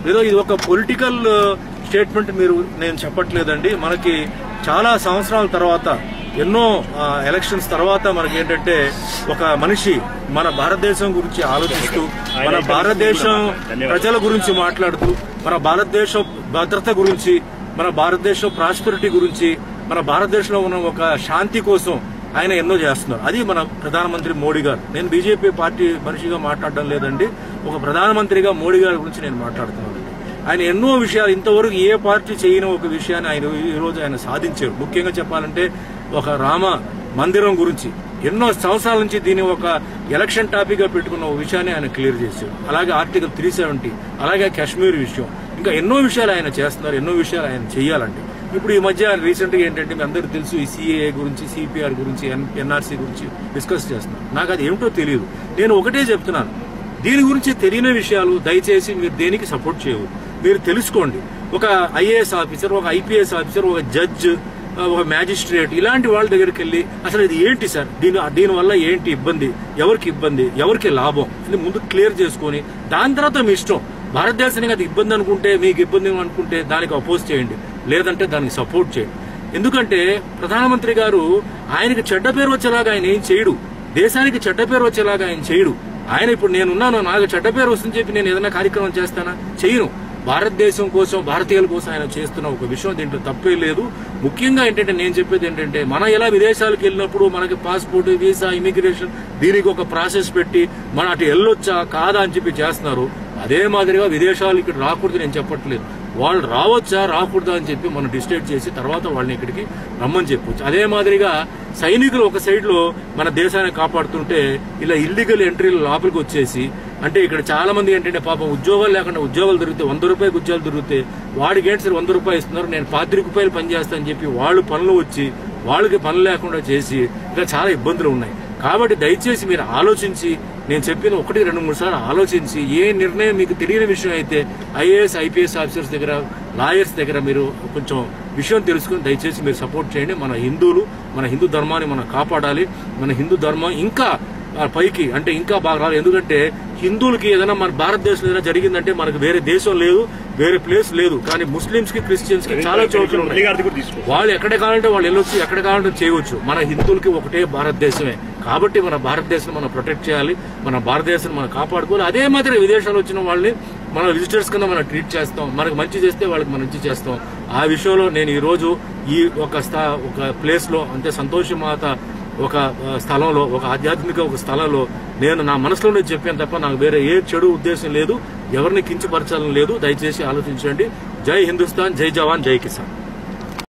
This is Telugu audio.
ఏదో ఇది ఒక పొలిటికల్ స్టేట్మెంట్ మీరు నేను చెప్పట్లేదండి మనకి చాలా సంవత్సరాల తర్వాత ఎన్నో ఆ, ఎలక్షన్స్ తర్వాత మనకి ఏంటంటే ఒక మనిషి మన భారతదేశం గురించి ఆలోచిస్తూ మన భారతదేశం ప్రజల గురించి మాట్లాడుతూ మన భారతదేశం భద్రత గురించి మన భారతదేశం ప్రాస్పెరిటీ గురించి మన భారతదేశంలో ఉన్న ఒక శాంతి కోసం ఆయన ఎన్నో చేస్తున్నారు అది మన ప్రధానమంత్రి మోడీ గారు నేను బీజేపీ పార్టీ మనిషిగా మాట్లాడడం లేదండి ఒక ప్రధానమంత్రిగా మోడీ గారి గురించి నేను మాట్లాడుతున్నాను ఆయన ఎన్నో విషయాలు ఇంతవరకు ఏ పార్టీ చేయని ఒక విషయాన్ని ఆయన ఈ రోజు ఆయన సాధించారు ముఖ్యంగా చెప్పాలంటే ఒక రామ మందిరం గురించి ఎన్నో సంవత్సరాల నుంచి దీన్ని ఒక ఎలక్షన్ టాపిక్ గా పెట్టుకున్న ఒక విషయాన్ని ఆయన క్లియర్ చేశారు అలాగే ఆర్టికల్ త్రీ సెవెంటీ అలాగే కాశ్మీర్ విషయం ఇంకా ఎన్నో విషయాలు ఆయన చేస్తున్నారు ఎన్నో విషయాలు ఆయన చేయాలండి ఇప్పుడు ఈ మధ్య రీసెంట్ గా ఏంటంటే మీ అందరికీ తెలుసు ఈ సిఏఏ గురించి సిపిఆర్ గురించి ఎన్ఆర్సీ గురించి డిస్కస్ చేస్తున్నారు నాకు అది ఏమిటో తెలియదు నేను ఒకటే చెప్తున్నాను దీని గురించి తెలియని విషయాలు దయచేసి మీరు దేనికి సపోర్ట్ చేయవద్దు మీరు తెలుసుకోండి ఒక ఐఏఎస్ ఆఫీసర్ ఒక ఐపీఎస్ ఆఫీసర్ ఒక జడ్జ్ ఒక మ్యాజిస్ట్రేట్ ఇలాంటి వాళ్ళ దగ్గరికి వెళ్ళి అసలు ఇది ఏంటి సార్ దీని దీని వల్ల ఏంటి ఇబ్బంది ఎవరికి ఇబ్బంది ఎవరికి లాభం ఇది ముందు క్లియర్ చేసుకొని దాని తర్వాత మీ ఇష్టం భారతదేశానికి అది ఇబ్బంది అనుకుంటే మీకు ఇబ్బంది అనుకుంటే దానికి అపోజ్ చేయండి లేదంటే దానికి సపోర్ట్ చేయండి ఎందుకంటే ప్రధానమంత్రి గారు ఆయనకి చెడ్డ పేరు వచ్చేలాగా ఆయన ఏం చేయడు దేశానికి చెడ్డ పేరు వచ్చేలాగా ఆయన చేయడు ఆయన ఇప్పుడు నేనున్నాను నాకు చెడ్డ పేరు వస్తుందని చెప్పి నేను ఏదైనా కార్యక్రమం చేస్తానా చేయను భారతదేశం కోసం భారతీయుల కోసం ఆయన చేస్తున్న ఒక విషయం దీంట్లో తప్పే లేదు ముఖ్యంగా ఏంటంటే నేను చెప్పేది ఏంటంటే మనం ఎలా విదేశాలకు వెళ్ళినప్పుడు మనకి పాస్పోర్ట్ వీసా ఇమిగ్రేషన్ దీనికి ఒక ప్రాసెస్ పెట్టి మన అటు వెళ్ళొచ్చా కాదా అని చెప్పి చేస్తున్నారు అదే మాదిరిగా విదేశాలు ఇక్కడ రాకూడదు నేను చెప్పట్లేదు వాళ్ళు రావచ్చా రాకూడదా అని చెప్పి మనం డిసైడ్ చేసి తర్వాత వాళ్ళని ఇక్కడికి రమ్మని చెప్పొచ్చు అదే మాదిరిగా సైనికులు ఒక సైడ్ లో మన దేశాన్ని కాపాడుతుంటే ఇలా ఇల్లీగల్ ఎంట్రీలు లోపలికి వచ్చేసి అంటే ఇక్కడ చాలా మంది ఏంటంటే పాపం ఉద్యోగాలు లేకుండా ఉద్యోగాలు దొరికితే వంద రూపాయలు ఉద్యోగాలు దొరికితే వాడికి ఏంటి సార్ వంద రూపాయలు ఇస్తున్నారు నేను పాతిక రూపాయలు పని చేస్తానని చెప్పి వాళ్ళు పనులు వచ్చి వాళ్ళకి పనులు లేకుండా చేసి ఇంకా చాలా ఇబ్బందులు ఉన్నాయి కాబట్టి దయచేసి మీరు ఆలోచించి నేను చెప్పిన ఒకటి రెండు మూడు సార్లు ఆలోచించి ఏ నిర్ణయం మీకు తెలియని విషయం అయితే ఐఏఎస్ ఐపీఎస్ ఆఫీసర్స్ దగ్గర లాయర్స్ దగ్గర మీరు కొంచెం విషయం తెలుసుకుని దయచేసి మీరు సపోర్ట్ చేయండి మన హిందువులు మన హిందూ ధర్మాన్ని మనం కాపాడాలి మన హిందూ ధర్మం ఇంకా ఆ, పైకి అంటే ఇంకా బాగా రావాలి ఎందుకంటే హిందువులకి ఏదైనా మన భారతదేశంలో ఏదైనా జరిగిందంటే మనకు వేరే దేశం లేదు వేరే ప్లేస్ లేదు కానీ ముస్లింస్ కి క్రిస్టియన్స్ కి చాలా చోట్ల ఉన్నాయి గారిది కూడా తీసుకో వాళ్ళు ఎక్కడ కావాలంటే వాళ్ళు వెళ్ళొచ్చు ఎక్కడ కావాలంటే చేయవచ్చు మన హిందువులకి ఒకటే భారతదేశమే కాబట్టి మన భారతదేశం మనం ప్రొటెక్ట్ చేయాలి మన భారతదేశం మనం కాపాడుకోవాలి అదే మాదిరి విదేశాలు వచ్చిన వాళ్ళని మన విజిటర్స్ కింద మనం ట్రీట్ చేస్తాం మనకు మంచి చేస్తే వాళ్ళకి మనం మంచి చేస్తాం ఆ విషయంలో నేను ఈ రోజు ఈ ఒక స్థా ఒక ప్లేస్ లో అంటే సంతోష మాత ఒక ఆ, స్థలంలో ఒక ఆధ్యాత్మిక ఒక స్థలంలో నేను నా మనసులోనే చెప్పాను తప్ప నాకు వేరే ఏ చెడు ఉద్దేశం లేదు ఎవరిని కించపరచాలని లేదు దయచేసి ఆలోచించండి జై హిందుస్థాన్ జై జవాన్ జై కిసాన్